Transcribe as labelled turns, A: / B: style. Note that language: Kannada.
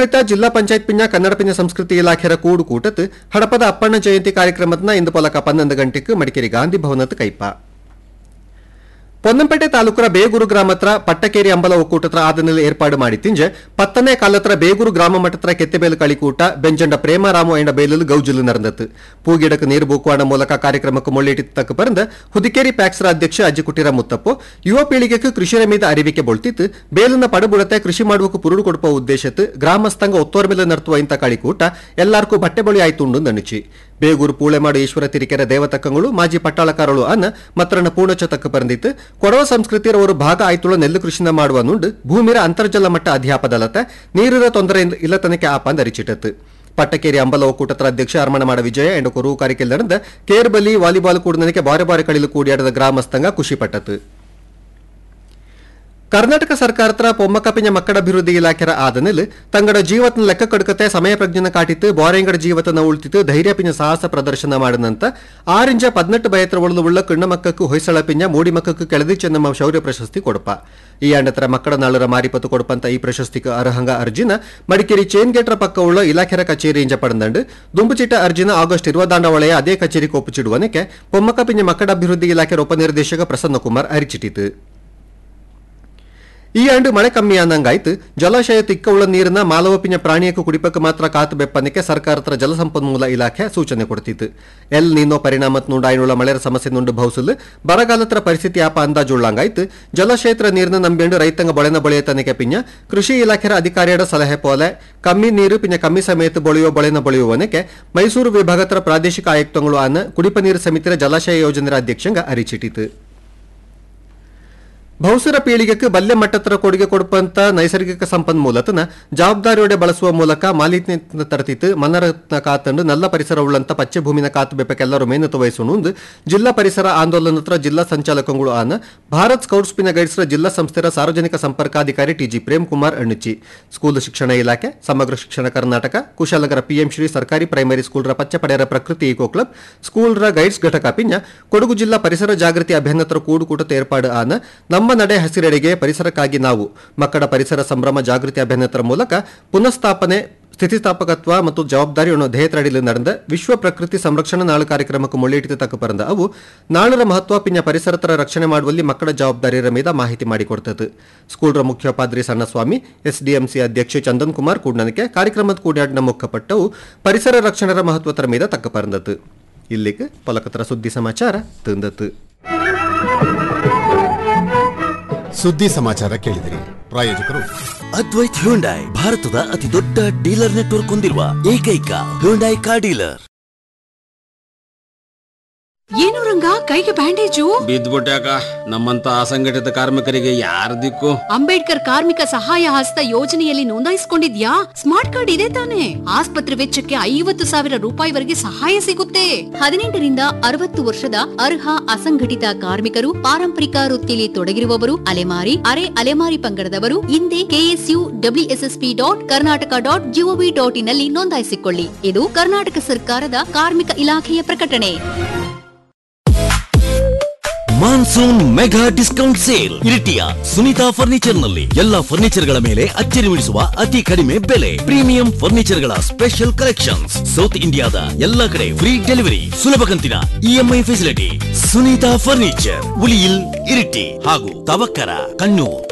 A: ಜಿಲ್ಲಾಡಳಿತ ಜಿಲ್ಲಾ ಪಂಚಾಯತ್ ಪಿಂಜ ಕನ್ನಡ ಪಿಂಜ ಸಂಸ್ಕೃತಿ ಇಲಾಖೆಯ ಕೂಡು ಕೂಟತ್ ಹಡಪದ ಅಪ್ಪಣ್ಣ ಜಯಂತಿ ಕಾರ್ಯಕ್ರಮದ ಇಂದು ಪೊಲಕ ಪನ್ನೊಂದು ಗಂಟೆಗೆ ಮಡಿಕೇರಿ ಗಾಂಧಿ ಭವನತ್ ಕೈಪ ಪೊನ್ನಂಪೇಟೆ ತಾಲೂಕರ ಬೇಗೂರು ಗ್ರಾಮತ್ರ ಪಟ್ಟಕೇರಿ ಅಂಬಲ ಒಕ್ಕೂಟತ್ರ ಆದನಲ್ಲಿ ಏರ್ಪಾಡು ಮಾಡಿ ತಿಂಜೆ ಪತ್ತನೇ ಕಾಲತ್ರ ಬೇಗೂರು ಗ್ರಾಮ ಮಟ್ಟತ್ರ ಕೆತ್ತೆಬೇಲು ಕಳಿಕೂಟ ಬೆಂಜಂಡ ಪ್ರೇಮರಾಮು ಎಂಡ ಬೇಲಲು ಗೌಜಲು ನರಂದತ್ತು ಪೂಗಿಡಕ್ಕೆ ನೀರು ಬೂಕುವಾಡ ಮೂಲಕ ಕಾರ್ಯಕ್ರಮಕ್ಕೆ ಮುಳ್ಳಿಟ್ಟಿದ್ದಕ್ಕೆ ಪರಂದ ಹುದಿಕೇರಿ ಪ್ಯಾಕ್ಸ್ರ ಅಧ್ಯಕ್ಷ ಅಜ್ಜಿ ಕುಟಿರ ಮುತ್ತಪ್ಪು ಯುವ ಪೀಳಿಗೆಗೆ ಕೃಷಿಯ ಮೀದ ಅರಿವಿಕೆ ಬೊಳ್ತಿತ್ತು ಬೇಲನ್ನ ಪಡಬುಡತೆ ಕೃಷಿ ಮಾಡುವಕ್ಕೆ ಪುರುಡು ಕೊಡುವ ಉದ್ದೇಶತ್ ಗ್ರಾಮಸ್ಥಂಗ ಒತ್ತೋರ್ ಮೇಲೆ ನರ್ತುವ ಇಂಥ ಕಳಿಕೂಟ ಎಲ್ಲಾರ್ಗೂ ಬಟ್ಟೆ ಬಳಿ ಆಯ್ತುಂಡು ನಣಿಚಿ ಬೇಗೂರು ಪೂಳೆಮಾಡು ಈಶ್ವರ ತಿರಿಕೆರೆ ದೇವತಕ್ಕಂಗಳು ಮಾಜಿ ಪಟ್ಟಾಳಕಾರಳು ಅನ್ನ ಮತ್ರನ ಪೂರ್ಣಚ ತಕ್ಕ ಪರಂದಿತ್ತು ಕೊಡವ ಸಂಸ್ಕೃತಿಯ ಒಂದು ಭಾಗ ಆಯ್ತುಳ ನೆಲ್ಲು ಕೃಷಿನ ಮಾಡುವ ನುಂಡು ಭೂಮಿರ ಅಂತರ್ಜಲ ಮಟ್ಟ ಅಧ್ಯಾಪದಲತ ನೀರಿನ ತೊಂದರೆ ಇಲ್ಲತನಕ್ಕೆ ಆಪಂದ್ ಅರಿಚಿಟ್ಟತ್ತು ಪಟ್ಟಕೇರಿ ಅಂಬಲ ಒಕ್ಕೂಟತ್ರ ಅಧ್ಯಕ್ಷ ಅರ್ಮಣ ಮಾಡ ವಿಜಯ ಎಂಡು ಕೊರು ಕಾರಿಕೆಲ್ ನಡೆದ ಕೇರ್ಬಲಿ ವಾಲಿಬಾಲ್ ಕೂಡನಕ್ಕೆ ಬಾರೆ ಬಾರೆ ಕಳಿಲು ಕೂಡಿಯಾಡದ ಗ್ರಾಮಸ್ಥಂಗ ಖುಷಿ ಪಟ್ಟತು ಕರ್ನಾಟಕ ಸರ್ಕಾರತ್ರ ಪೊಮ್ಮಕಪಿನ ಮಕ್ಕಳ ಅಭಿವೃದ್ಧಿ ಇಲಾಖೆರ ಆದನಿಲ್ ತಂಗಡ ಜೀವತನ ಲೆಕ್ಕ ಕಡುಕತೆ ಸಮಯ ಪ್ರಜ್ಞನ ಕಾಟಿತ್ತು ಬಾರೆಂಗಡ ಜೀವತನ ಉಳ್ತಿತ್ತು ಧೈರ್ಯ ಪಿಂಜ ಸಾಹಸ ಪ್ರದರ್ಶನ ಮಾಡನಂತ ಆರಿಂಜ ಪದ್ನೆಟ್ಟು ಬಯತ್ರ ಒಳದು ಉಳ್ಳ ಕಣ್ಣ ಮಕ್ಕಕ್ಕೂ ಹೊಯ್ಸಳ ಪಿಂಜ ಮೂಡಿ ಮಕ್ಕಕ್ಕೂ ಕೆಳದಿ ಚೆನ್ನಮ್ಮ ಶೌರ್ಯ ಪ್ರಶಸ್ತಿ ಕೊಡಪ ಈ ಅಂಡತರ ಮಕ್ಕಳ ನಾಳರ ಮಾರಿಪತ್ತು ಕೊಡಪಂತ ಈ ಪ್ರಶಸ್ತಿಗೆ ಅರ್ಹಂಗ ಅರ್ಜಿನ ಮಡಿಕೇರಿ ಚೇನ್ ಗೇಟ್ರ ಪಕ್ಕ ಉಳ್ಳ ಇಲಾಖೆರ ಕಚೇರಿ ಇಂಜ ಪಡಂದಂಡು ದುಂಬುಚಿಟ್ಟ ಅರ್ಜಿನ ಆಗಸ್ಟ್ ಇರುವದಾಂಡ ಒಳೆಯ ಅದೇ ಕಚೇರಿಗೆ ಒಪ್ಪುಚಿಡುವನಕ್ಕೆ ಪೊಮ್ಮಕ ಪಿಂಜ ಮಕ್ಕಳ ಅಭಿವೃದ್ಧಿ ಇಲಾಖೆಯ ಉಪನಿರ್ದೇಶಕ ಪ್ರಸನ್ನ ಕುಮಾರ್ ಅರಿಚಿಟ್ಟಿತು ಈ ಆಂಡು ಮಳೆ ಕಮ್ಮಿ ಆನಂಗಾಯ್ತು ಜಲಾಶಯ ತಿಕ್ಕ ಉಳ್ಳ ನೀರನ್ನ ಮಾಲವಪಿನ ಪ್ರಾಣಿಯಕ್ಕೂ ಕುಡಿಪಕ್ಕೆ ಮಾತ್ರ ಕಾತು ಬೆಪ್ಪನಕ್ಕೆ ಸರ್ಕಾರತ್ರ ಜಲಸಂಪನ್ಮೂಲ ಇಲಾಖೆ ಸೂಚನೆ ಕೊಡ್ತಿತ್ತು ಎಲ್ ನೀನೋ ಪರಿಣಾಮತ್ ನುಂಡಾಯ್ನುಳ್ಳ ಮಳೆರ ಸಮಸ್ಯೆ ನುಂಡು ಭೌಸಲು ಬರಗಾಲತ್ರ ಪರಿಸ್ಥಿತಿ ಆಪ ಅಂದಾಜುಳ್ಳಂಗಾಯ್ತು ಜಲಾಶಯತ್ರ ನೀರನ್ನ ನಂಬಿಂಡು ರೈತಂಗ ಬಳೆನ ಬಳೆಯ ತನಿಖೆ ಪಿಂಜ ಕೃಷಿ ಇಲಾಖೆಯ ಅಧಿಕಾರಿಯಡ ಸಲಹೆ ಪೋಲೆ ಕಮ್ಮಿ ನೀರು ಪಿಂಜ ಕಮ್ಮಿ ಸಮೇತ ಬಳಿಯುವ ಬಳೆನ ಬಳಿಯುವನಕ್ಕೆ ಮೈಸೂರು ವಿಭಾಗತ್ರ ಪ್ರಾದೇಶಿಕ ಆಯುಕ್ತಗಳು ಅನ್ನ ಕುಡಿಪ ನೀರು ಸಮಿತಿಯ ಜಲಾಶಯ ಯೋಜನೆಯ ಅಧ್ಯಕ್ಷಂಗ ಅರಿಚಿಟ್ಟಿತು ಬಹುಸರ ಪೀಳಿಗೆಗೆ ಬಲ್ಯ ಮಟ್ಟತ್ರ ಕೊಡುಗೆ ಕೊಡುವಂತ ನೈಸರ್ಗಿಕ ಸಂಪನ್ಮೂಲತನ ಜವಾಬ್ದಾರಿಯೊಡೆ ಬಳಸುವ ಮೂಲಕ ಮಾಲಿನ್ಯ ತರತಿತ್ತು ಮನರತ್ನ ಕಾತಂಡು ನಲ್ಲ ಪರಿಸರ ಉಳ್ಳಂತ ಪಚ್ಚೆ ಭೂಮಿನ ಕಾತು ಬೆಪ್ಪಕ್ಕೆಲ್ಲರೂ ಮೇನತು ವಹಿಸುಣುಂದು ಜಿಲ್ಲಾ ಪರಿಸರ ಆಂದೋಲನತ್ರ ಜಿಲ್ಲಾ ಸಂಚಾಲಕಗಳು ಆನ ಭಾರತ್ ಸ್ಕೌಟ್ಸ್ ಪಿನ ಗೈಡ್ಸ್ರ ಜಿಲ್ಲಾ ಸಂಸ್ಥೆಯ ಸಾರ್ವಜನಿಕ ಸಂಪರ್ಕಾಧಿಕಾರಿ ಟಿಜಿ ಪ್ರೇಮ್ ಕುಮಾರ್ ಅಣ್ಣುಚ್ಚಿ ಸ್ಕೂಲ್ ಶಿಕ್ಷಣ ಇಲಾಖೆ ಸಮಗ್ರ ಶಿಕ್ಷಣ ಕರ್ನಾಟಕ ಕುಶಾಲನಗರ ಪಿಎಂ ಶ್ರೀ ಸರ್ಕಾರಿ ಪ್ರೈಮರಿ ಸ್ಕೂಲ್ರ ಪಚ್ಚೆ ಪಡೆಯರ ಪ್ರಕೃತಿ ಈಕೋ ಕ್ಲಬ್ ಸ್ಕೂಲ್ರ ಗೈಡ್ಸ್ ಘಟಕ ಪಿಂಜ ಕೊಡಗು ಜಿಲ್ಲಾ ಪರಿಸರ ಜಾಗೃತಿ ಅಭಿಯಾನತ್ರ ಕೂಡುಕೂಟದ ಏರ್ಪಾಡು ಆನ ನಮ್ಮ ನಡೆ ಹಸಿರೆಡೆಗೆ ಪರಿಸರಕ್ಕಾಗಿ ನಾವು ಮಕ್ಕಳ ಪರಿಸರ ಸಂಭ್ರಮ ಜಾಗೃತಿ ಅಭಿಯಾನದ ಮೂಲಕ ಪುನಃಸ್ಥಾಪನೆ ಸ್ಥಿತಿಸ್ಥಾಪಕತ್ವ ಮತ್ತು ಜವಾಬ್ದಾರಿಯನ್ನು ಧ್ಯೇಯತಡಿಲು ನಡೆದ ವಿಶ್ವ ಪ್ರಕೃತಿ ಸಂರಕ್ಷಣಾ ನಾಳು ಕಾರ್ಯಕ್ರಮಕ್ಕೆ ಮುಳ್ಳಿಟ್ಟಿದ ತಕ್ಕ ಪರಂದ ಅವು ನಾಳರ ಮಹತ್ವ ಪಿಂಜ ಪರಿಸರತರ ರಕ್ಷಣೆ ಮಾಡುವಲ್ಲಿ ಮಕ್ಕಳ ಜವಾಬ್ದಾರಿಯರ ಮೇಲೆ ಮಾಹಿತಿ ಮಾಡಿಕೊಡ್ತದೆ ಸ್ಕೂಲ್ರ ಮುಖ್ಯೋಪಾಧ್ರಿ ಸಣ್ಣಸ್ವಾಮಿ ಎಸ್ಡಿಎಂಸಿ ಅಧ್ಯಕ್ಷ ಚಂದನ್ ಕುಮಾರ್ ಕೂಡ್ನನಕ್ಕೆ ಕಾರ್ಯಕ್ರಮದ ಕೂಡಾಡಿನ ಮುಖಪಟ್ಟವು ಪರಿಸರ ರಕ್ಷಣೆರ ಮಹತ್ವತರ ಮೇಲೆ ತಕ್ಕ ಪರಂದತು ಇಲ್ಲಿಗೆ ಪಲಕತರ ಸುದ್ದಿ ಸಮಾಚಾರ ತಂದತು
B: ಸುದ್ದಿ ಸಮಾಚಾರ ಕೇಳಿದಿರಿ ಪ್ರಾಯೋಜಕರು
C: ಅದ್ವೈತ್ ಹ್ಯುಂಡೈ ಭಾರತದ ಅತಿ ದೊಡ್ಡ ಡೀಲರ್ ನೆಟ್ವರ್ಕ್ ಹೊಂದಿರುವ ಏಕೈಕ ಹ್ಯುಂಡೈ ಕಾರ್ ಡೀಲರ್
D: ಏನು ರಂಗ ಕೈಗೆ ಬ್ಯಾಂಡೇಜು
E: ಬಿದ್ದ್ಬಿಟ್ಯಾಕ ನಮ್ಮಂತ ಅಸಂಘಟಿತ ಕಾರ್ಮಿಕರಿಗೆ ಯಾರ ದಿಕ್ಕು
D: ಅಂಬೇಡ್ಕರ್ ಕಾರ್ಮಿಕ ಸಹಾಯ ಹಸ್ತ ಯೋಜನೆಯಲ್ಲಿ ನೋಂದಾಯಿಸಿಕೊಂಡಿದ್ಯಾ ಸ್ಮಾರ್ಟ್ ಕಾರ್ಡ್ ಇದೆ ತಾನೆ ಆಸ್ಪತ್ರೆ ವೆಚ್ಚಕ್ಕೆ ಐವತ್ತು ಸಾವಿರ ರೂಪಾಯಿವರೆಗೆ ಸಹಾಯ ಸಿಗುತ್ತೆ ಹದಿನೆಂಟರಿಂದ ಅರವತ್ತು ವರ್ಷದ ಅರ್ಹ ಅಸಂಘಟಿತ ಕಾರ್ಮಿಕರು ಪಾರಂಪರಿಕ ವೃತ್ತಿಯಲ್ಲಿ ತೊಡಗಿರುವವರು ಅಲೆಮಾರಿ ಅರೆ ಅಲೆಮಾರಿ ಪಂಗಡದವರು ಹಿಂದೆ K S U W S S P dot Karnataka dot G O V dot in ನಲ್ಲಿ ನೋಂದಾಯಿಸಿಕೊಳ್ಳಿ ಇದು ಕರ್ನಾಟಕ ಸರ್ಕಾರದ ಕಾರ್ಮಿಕ ಇಲಾಖೆಯ ಪ್ರಕಟಣೆ
C: ಮಾನ್ಸೂನ್ ಮೆಗಾ ಡಿಸ್ಕೌಂಟ್ ಸೇಲ್ ಇರಿಟಿಯ ಸುನೀತಾ ಫರ್ನಿಚರ್ ನಲ್ಲಿ ಎಲ್ಲಾ ಫರ್ನಿಚರ್ ಗಳ ಮೇಲೆ ಅಚ್ಚರಿ ಉಳಿಸುವ ಅತಿ ಕಡಿಮೆ ಬೆಲೆ ಪ್ರೀಮಿಯಂ ಫರ್ನಿಚರ್ ಗಳ ಸ್ಪೆಷಲ್ ಕಲೆಕ್ಷನ್ಸ್ ಸೌತ್ ಇಂಡಿಯಾದ ಎಲ್ಲಾ ಕಡೆ ಫ್ರೀ ಡೆಲಿವರಿ ಸುಲಭ ಕಂತಿನ ಇಎಂಐ ಫೆಸಿಲಿಟಿ ಸುನೀತಾ ಫರ್ನಿಚರ್ ಉಳಿಯಿಲ್ ಇರಿಟಿ ಹಾಗೂ ತವಕ್ಕರ ಕಣ್ಣೂರ್